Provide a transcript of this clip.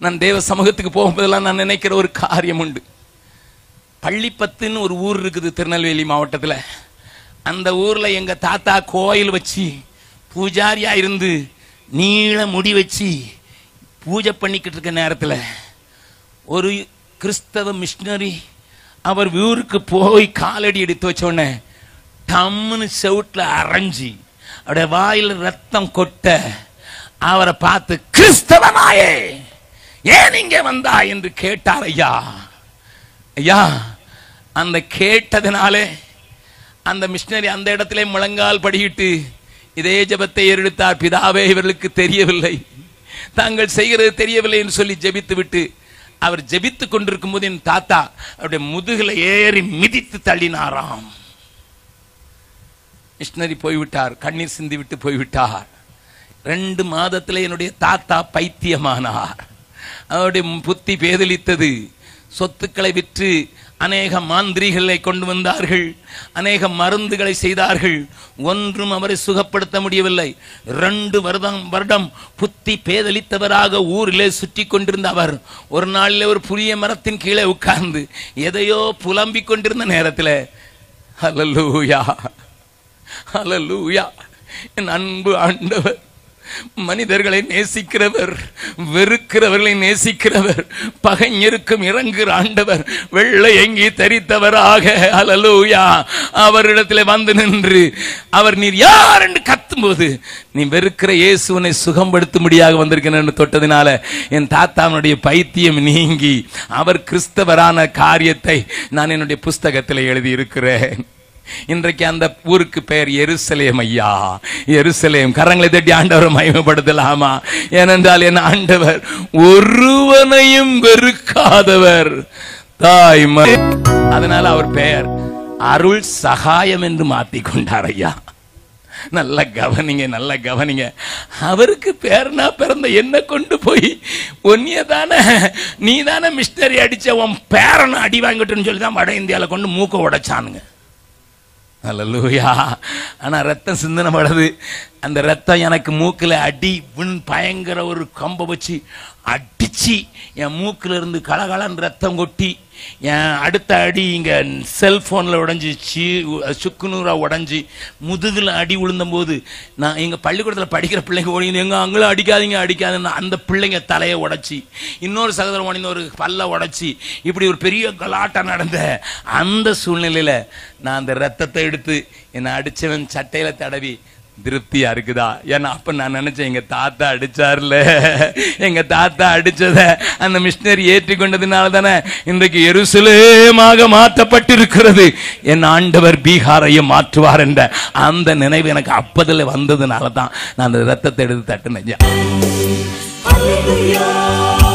நான் தேவ சமூகத்துக்கு போகும்போதெல்லாம் நான் நினைக்கிற ஒரு காரியம் உண்டு பள்ளிப்பத்துன்னு ஒரு ஊர் இருக்குது திருநெல்வேலி மாவட்டத்தில் அந்த ஊர்ல எங்க தாத்தா கோயில் வச்சு பூஜாரியா இருந்து நீள முடி வச்சு பூஜை பண்ணிக்கிட்டு இருக்க நேரத்தில் ஒரு கிறிஸ்தவ மிஷினரி அவர் ஊருக்கு போய் காலடி எடுத்து வச்ச உடனே டம்முன்னு செவுட்டில் அரைஞ்சி அவருடைய வாயில் ரத்தம் கொட்ட அவரை பார்த்து கிறிஸ்தவ நாயே ஏன் இங்கே வந்தா என்று கேட்டார் ஐயா ஐயா அந்த கேட்டதுனாலே அந்த மிஷினரி அந்த இடத்திலே முழங்கால் படியிட்டு இதே ஜெபத்தை ஏறெடுத்தார் பிதாவே இவர்களுக்கு தெரியவில்லை தாங்கள் செய்கிறது தெரியவில்லை என்று சொல்லி ஜெபித்து விட்டு அவர் ஜெபித்துக் கொண்டிருக்கும் போது என் தாத்தா அவருடைய முதுகுல ஏறி மிதித்து தள்ளினாராம் மிஷினரி போய்விட்டார் கண்ணீர் சிந்தி விட்டு போய்விட்டார் ரெண்டு மாதத்துல என்னுடைய தாத்தா பைத்தியமானார் அவருடைய புத்தி பேதலித்தது சொத்துக்களை விற்று அநேக மாந்திரிகளை கொண்டு வந்தார்கள் அநேக மருந்துகளை செய்தார்கள் ஒன்றும் அவரை சுகப்படுத்த முடியவில்லை ரெண்டு வருடம் வருடம் புத்தி பேதலித்தவராக ஊரிலே சுற்றி கொண்டிருந்த அவர் ஒரு நாளில் ஒரு புளிய மரத்தின் கீழே உட்கார்ந்து எதையோ புலம்பிக் கொண்டிருந்த நேரத்தில் ஹalleluya ஹalleluya என் அன்பு ஆண்டவர் மனிதர்களை நேசிக்கிறவர் வெறுக்கிறவர்களை நேசிக்கிறவர் பகைஞருக்கும் இறங்குகிற ஆண்டவர் வெள்ளை எங்கி தரித்தவராக அலலூயா அவரிடத்தில் வந்து நின்று அவர் நீர் யார் என்று கத்தும்போது நீ வெறுக்கிற இயேசுவனை சுகப்படுத்தும்படியாக வந்திருக்கிறேன் தொட்டதினால என் தாத்தாவுடைய பைத்தியம் நீங்கி அவர் கிறிஸ்தவரான காரியத்தை நான் என்னுடைய புஸ்தகத்தில் எழுதி இருக்கிறேன் இன்றைக்கு அந்த ஊருக்கு பெயர் எருசலேம் ஐயா எருசலேம் கரங்களை தட்டி ஆண்டவரை மகிமைப்படுத்தலாமா ஏனென்றால் என் ஆண்டவர் ஒருவனையும் வெறுக்காதவர் தாய் ம- அதனால அவர் பெயர் அருள் சகாயம் என்று மாத்திக் கொண்டார் ஐயா நல்ல கவனிங்க நல்ல கவனிங்க அவருக்கு பேர்னா பிறந்த என்ன கொண்டு போய் ஒன்னிய தானே நீ தானே மிஸ்டரி அடிச்ச உன் பேரனை அடி வாங்கிட்டுன்னு சொல்லி தான் வட இந்தியாவில் கொண்டு மூக்க உடைச்சானுங்க அல்லூயா ஆனா ரத்தம் சிந்தனை படுது அந்த ரத்தம் எனக்கு மூக்குல அடி விண் பயங்கர ஒரு கம்பை வச்சு அடிச்சு என் மூக்குல இருந்து கலகலன்னு ரத்தம் கொட்டி என் அடுத்த அடி இங்க செல்போன்ல உடைஞ்சு சீ சுக்குநூறா உடைஞ்சு முதுகுல அடி விழுந்தம்போது நான் எங்க பள்ளிக்கூடத்துல படிக்கிற பிள்ளைங்க ஓடி எங்க அங்களும் அடிக்காதீங்க அடிக்காதுன்னு அந்த பிள்ளைங்க தலையை உடைச்சி இன்னொரு சகோதரன் ஓடின ஒரு பல்ல உடைச்சி இப்படி ஒரு பெரிய கலாட்டம் நடந்த அந்த சூழ்நிலையில நான் அந்த ரத்தத்தை எடுத்து என்னை அடிச்சவன் சட்டையில தடவி திருப்தியா இருக்குதா ஏன்னா அப்ப நான் நினைச்சேன் எங்க தாத்தா அடிச்சார்ல எங்க தாத்தா அடிச்சத அந்த மிஷினரி ஏற்றி கொண்டதுனால தானே இன்றைக்கு எருசலேமாக மாற்றப்பட்டிருக்கிறது என் ஆண்டவர் பீகாரையும் மாற்றுவார் என்ற அந்த நினைவு எனக்கு அப்பதில் வந்ததுனால தான் நான் அந்த ரத்தத்தை எடுத்து தட்டுனேன் Hallelujah.